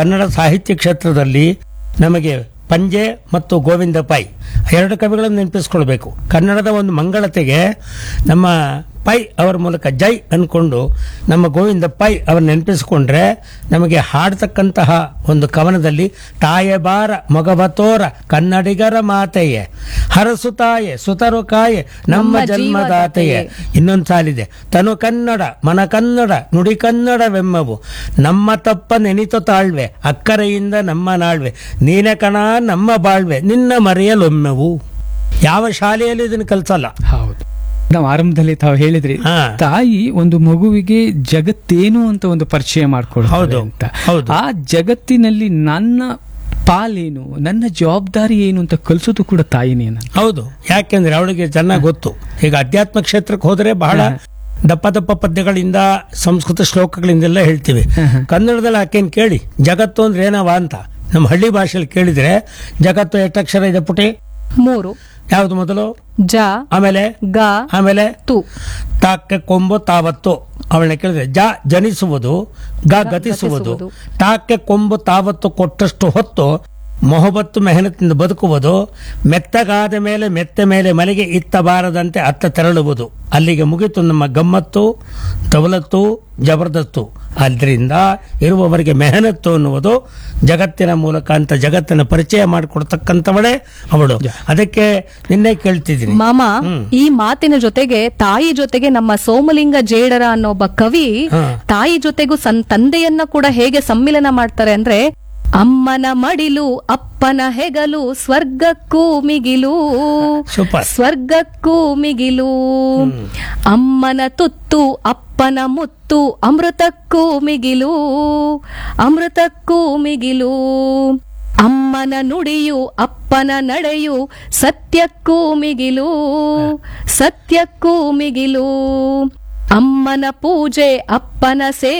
ಕನ್ನಡ ಸಾಹಿತ್ಯ ಕ್ಷೇತ್ರದಲ್ಲಿ ನಮಗೆ ಪಂಜೆ ಮತ್ತು ಗೋವಿಂದ ಪೈ ಎರಡು ಕವಿಗಳನ್ನು ನೆನಪಿಸ್ಕೊಳ್ಬೇಕು ಕನ್ನಡದ ಒಂದು ಮಂಗಳತೆಗೆ ನಮ್ಮ ಪೈ ಅವರ ಮೂಲಕ ಜೈ ಅನ್ಕೊಂಡು ನಮ್ಮ ಗೋವಿಂದ ಪೈ ಅವ್ರ ನೆನಪಿಸ್ಕೊಂಡ್ರೆ ನಮಗೆ ಹಾಡ್ತಕ್ಕಂತಹ ಒಂದು ಕವನದಲ್ಲಿ ತಾಯೆ ಬಾರ ಮೊಗಬತೋರ ಕನ್ನಡಿಗರ ಮಾತೆಯೇ ಹರಸು ತಾಯೆ ಸುತರು ಕಾಯೆ ನಮ್ಮ ನಮ್ಮ ಜನ್ಮದಾತೆಯೇ ಇನ್ನೊಂದು ಸಾಲಿದೆ ತನು ಕನ್ನಡ ಮನ ಕನ್ನಡ ನುಡಿ ಕನ್ನಡವೆಮ್ಮವು ನಮ್ಮ ತಪ್ಪ ನೆನಿತು ತಾಳ್ವೆ ಅಕ್ಕರೆಯಿಂದ ನಮ್ಮ ನಾಳ್ವೆ ನೀನೆ ಕಣ ನಮ್ಮ ಬಾಳ್ವೆ ನಿನ್ನ ಮರೆಯಲೊಮ್ಮೆವು ಯಾವ ಶಾಲೆಯಲ್ಲಿ ಇದನ್ನು ಕಲ್ಸಲ್ಲ ಹೌದು ನಾವು ಆರಂಭದಲ್ಲಿ ತಾವು ಹೇಳಿದ್ರಿ ಹಾ. ತಾಯಿ ಒಂದು ಮಗುವಿಗೆ ಜಗತ್ತೇನು ಅಂತ ಒಂದು ಪರಿಚಯ ಮಾಡ್ಕೊಳ್ತಾರೆ ಹೌದು, ಅಂತ ಹೌದು. ಆ ಜಗತ್ತಿನಲ್ಲಿ ನನ್ನ ಪಾಲೇನು ನನ್ನ ಜವಾಬ್ದಾರಿ ಏನು ಅಂತ ಕಲಿಸೋದು ಕೂಡ ತಾಯಿನೇ ನಾನು ಹೌದು ಯಾಕೆಂದ್ರೆ ಅವಳಿಗೆ ಚೆನ್ನಾಗಿ ಗೊತ್ತು ಈಗ ಅಧ್ಯಾತ್ಮ ಕ್ಷೇತ್ರಕ್ಕೆ ಹೋದರೆ ಬಹಳ ದಪ್ಪ ದಪ್ಪ ಪದ್ಯಗಳಿಂದ ಸಂಸ್ಕೃತ ಶ್ಲೋಕಗಳಿಂದೆಲ್ಲ ಹೇಳ್ತೀವಿ ಕನ್ನಡದಲ್ಲಿ ಆಕೆನ್ ಕೇಳಿ ಜಗತ್ತು ಅಂದ್ರೆ ಏನವ ಅಂತ ನಮ್ಮ ಹಳ್ಳಿ ಭಾಷೆಯಲ್ಲಿ ಕೇಳಿದ್ರೆ ಜಗತ್ತು ಎಷ್ಟಕ್ಷರ ಇದೆ ಪುಟಿ ಮೂರು ಯಾವ್ದು ಮೊದಲು ಜ ಆಮೇಲೆ ಗ ಆಮೇಲೆ ತು ತಾಕ್ಕೆ ಕೊಂಬು ತಾವತ್ತು ಅವಳನ್ನ ಕೇಳಿದ್ರೆ ಜ ಜನಿಸುವುದು ಗ ಗತಿಸುವುದು ಗತಿಸುವುದು. ತಾಕ್ಕೆ ಕೊಂಬು ತಾವತ್ತು ಕೊಟ್ಟಷ್ಟು ಹೊತ್ತು ಮೊಹಬತ್ತು ಮೆಹನತ್ತಿಂದ ಬದುಕುವುದು ಮೆತ್ತಗಾದ ಮೇಲೆ ಮೆತ್ತ ಮೇಲೆ ಮನೆಗೆ ಇತ್ತ ಬಾರದಂತೆ ಅತ್ತ ತೆರಳುವುದು ಅಲ್ಲಿಗೆ ಮುಗಿತು ನಮ್ಮ ಗಮ್ಮತ್ತು ದವಲತ್ತು ಜಬರ್ದಸ್ತು ಅದರಿಂದ ಇರುವವರಿಗೆ ಮೆಹನತ್ತು ಅನ್ನುವುದು ಜಗತ್ತಿನ ಮೂಲಕ ಅಂತ ಜಗತ್ತಿನ ಪರಿಚಯ ಮಾಡಿಕೊಡ್ತಕ್ಕಂಥವಳೇ ಅವಳು ಅದಕ್ಕೆ ನಿನ್ನೆ ಕೇಳ್ತಿದ್ದೀನಿ ಮಾಮ ಈ ಮಾತಿನ ಜೊತೆಗೆ ತಾಯಿ ಜೊತೆಗೆ ನಮ್ಮ ಸೋಮಲಿಂಗ ಜೇಡರ ಅನ್ನೋ ಒಬ್ಬ ಕವಿ ಹಾ. ತಾಯಿ ಜೊತೆಗೂ ಸನ್ ತಂದೆಯನ್ನ ಕೂಡ ಹೇಗೆ ಸಮ್ಮಿಲನ ಮಾಡ್ತಾರೆ ಅಂದ್ರೆ ಅಮ್ಮನ ಮಡಿಲು ಅಪ್ಪನ ಹೆಗಲು ಸ್ವರ್ಗಕ್ಕೂ ಮಿಗಿಲು ಸೂಪರ್ ಸ್ವರ್ಗಕ್ಕೂ ಮಿಗಿಲು ಅಮ್ಮನ ತುತ್ತು ಅಪ್ಪನ ಮುತ್ತು ಅಮೃತಕ್ಕೂ ಮಿಗಿಲು ಅಮೃತಕ್ಕೂ ಮಿಗಿಲು ಅಮ್ಮನ ನುಡಿಯು ಅಪ್ಪನ ನಡೆಯು ಸತ್ಯಕ್ಕೂ ಮಿಗಿಲು ಸತ್ಯಕ್ಕೂ ಮಿಗಿಲು ಅಮ್ಮನ ಪೂಜೆ ಅಪ್ಪನ ಸೇ